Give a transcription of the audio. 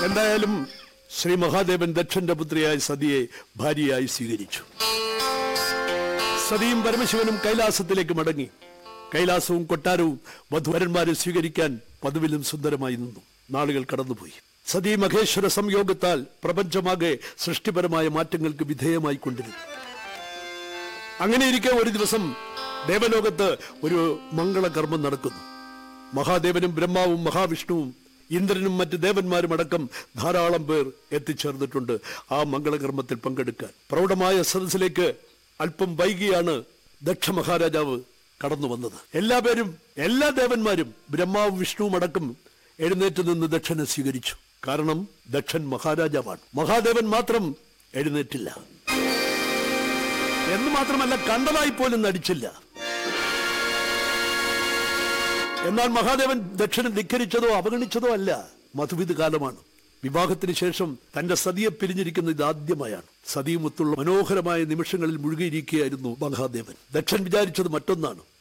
എന്തായാലും ശ്രീ മഹാദേവൻ ദക്ഷന്റെ പുത്രിയായ സതിയെ ഭാര്യയായി സ്വീകരിച്ചു സതിയും പരമശിവനും കൈലാസത്തിലേക്ക് മടങ്ങി കൈലാസവും കൊട്ടാരവും വധുവരന്മാരെ സ്വീകരിക്കാൻ പതിവിലും സുന്ദരമായി നിന്നു നാളുകൾ കടന്നുപോയി സതി മഹേശ്വര സംയോഗത്താൽ പ്രപഞ്ചമാകെ സൃഷ്ടിപരമായ മാറ്റങ്ങൾക്ക് വിധേയമായി കൊണ്ടിരുന്നു അങ്ങനെയിരിക്കെ ഒരു ദിവസം ദേവലോകത്ത് ഒരു മംഗളകർമ്മം നടക്കുന്നു മഹാദേവനും ബ്രഹ്മാവും മഹാവിഷ്ണുവും ഇന്ദ്രനും മറ്റ് ദേവന്മാരും അടക്കം ധാരാളം പേർ എത്തിച്ചേർന്നിട്ടുണ്ട് ആ മംഗളകർമ്മത്തിൽ പങ്കെടുക്കാൻ പ്രൗഢമായ സദസ്സിലേക്ക് അല്പം വൈകിയാണ് ദക്ഷ മഹാരാജാവ് കടന്നു വന്നത് എല്ലാ പേരും എല്ലാ ദേവന്മാരും ബ്രഹ്മാവും വിഷ്ണുവും അടക്കം എഴുന്നേറ്റ് നിന്ന് ദക്ഷനെ സ്വീകരിച്ചു കാരണം ദക്ഷൻ മഹാരാജാവാണ് മഹാദേവൻ മാത്രം എഴുന്നേറ്റില്ല എന്ന് മാത്രമല്ല കണ്ടതായി പോലും നടിച്ചില്ല എന്നാൽ മഹാദേവൻ ദക്ഷനെ ധിക്കരിച്ചതോ അവഗണിച്ചതോ അല്ല മധുവിധ കാലമാണ് വിവാഹത്തിന് ശേഷം തന്റെ സതിയെ പിരിഞ്ഞിരിക്കുന്നത് ഇതാദ്യമായാണ് സതിയുമൊത്തുള്ള മനോഹരമായ നിമിഷങ്ങളിൽ മുഴുകിയിരിക്കുകയായിരുന്നു മഹാദേവൻ ദക്ഷൻ വിചാരിച്ചത് മറ്റൊന്നാണ്